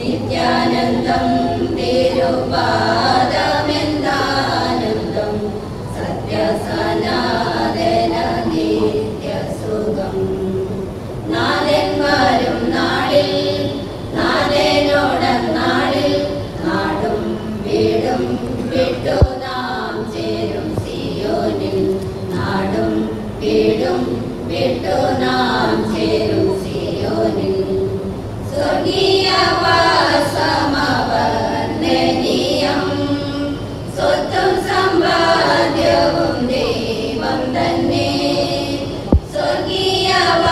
നിത്യാനന്ദം തിരുപാദമെന്താനന്ദം സത്യസനാതന നിത്യസുഖം നാഥന്മാരും നാളിൽ നാഥനോടന്നാളിൽ നാടും വീടും വിട്ടു നാം ചേരും സിയോനിൽ നാടും വീടും വിട്ടു നാം ചേരും സിയോനിൽ സ്വർഗീയ വാസമവർണ്ണനീയം സ്വത്തും സമ്പാദ്യവും ദൈവം തന്നെ സ്വർഗീയ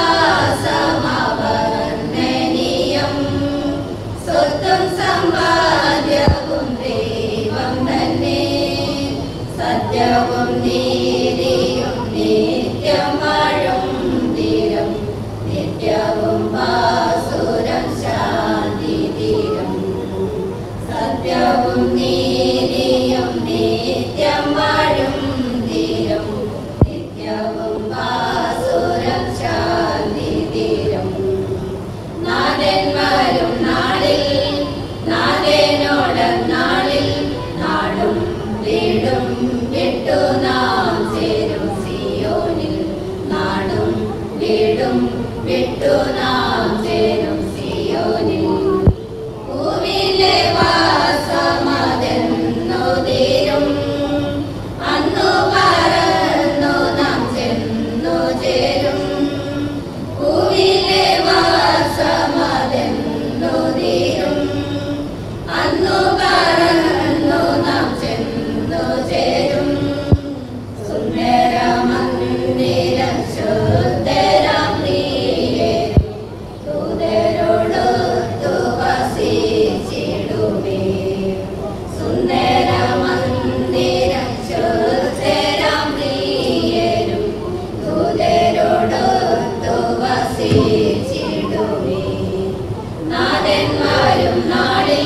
വാസമവർണ്ണനീയം സ്വത്തും സമ്പാദ്യവും ദൈവം തന്നെ സത്യവും നീതിയും നിത്യം വാഴും തീരം നിത്യവും വാസുരം ശാന്തി തീരം സത്യവും നീതിയും നിത്യം വാഴും തീരം നിത്യവും വാസുരം ശാന്തി തീരം നാഥന്മാരും നാളിൽ നാഥനോടന്നാളിൽ നാടും വീടും വിട്ടു നാം ചേരും സിയോനിൽ നാടും വീടും വിട്ടു നാം ചേരും സിയോനിൽ ഭൂവിലെ വാസമതെന്നു തീരും അന്നു പറന്നു നാം ചെന്നു ചേരും ഭൂവിലെ വാസമതെന്നു തീരും അന്നു പറന്നു നാം ചെന്നു ചേരും സുന്ദര മന്ദിരം ശുദ്ധരാം പ്രിയരും ദൂതരോടൊത്തു വസിച്ചിടുമേ സുന്ദര മന്ദിരം ശുദ്ധരാം പ്രിയരും ദൂതരോടൊത്തു വസിച്ചിടുമേ നാഥന്മാരും നാളിൽ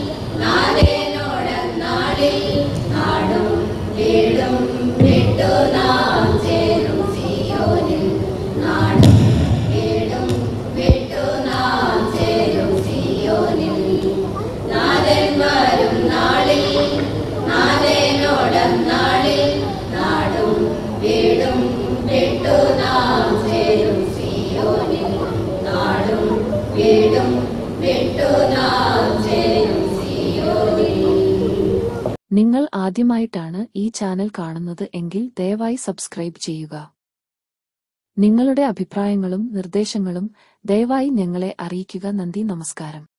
നാഥനോടന്നാളിൽ നാടും വീടും വിട്ടു നാം ചേരും സിയോനിൽ നാടും വീടും വിട്ടു നാം ചേരും സിയോനിൽ നാഥന്മാരും നാളിൽ നാഥനോടന്നാളിൽ നാടും വീടും വിട്ടു നാം ചേരും സിയോനിൽ നാടും വീടും വിട്ടു നാം ചേരും സിയോനിൽ നിങ്ങൾ ആദ്യമായിട്ടാണ് ഈ ചാനൽ കാണുന്നത് എങ്കിൽ ദയവായി സബ്സ്ക്രൈബ് ചെയ്യുക നിങ്ങളുടെ അഭിപ്രായങ്ങളും നിർദ്ദേശങ്ങളും ദയവായി ഞങ്ങളെ അറിയിക്കുക നന്ദി നമസ്കാരം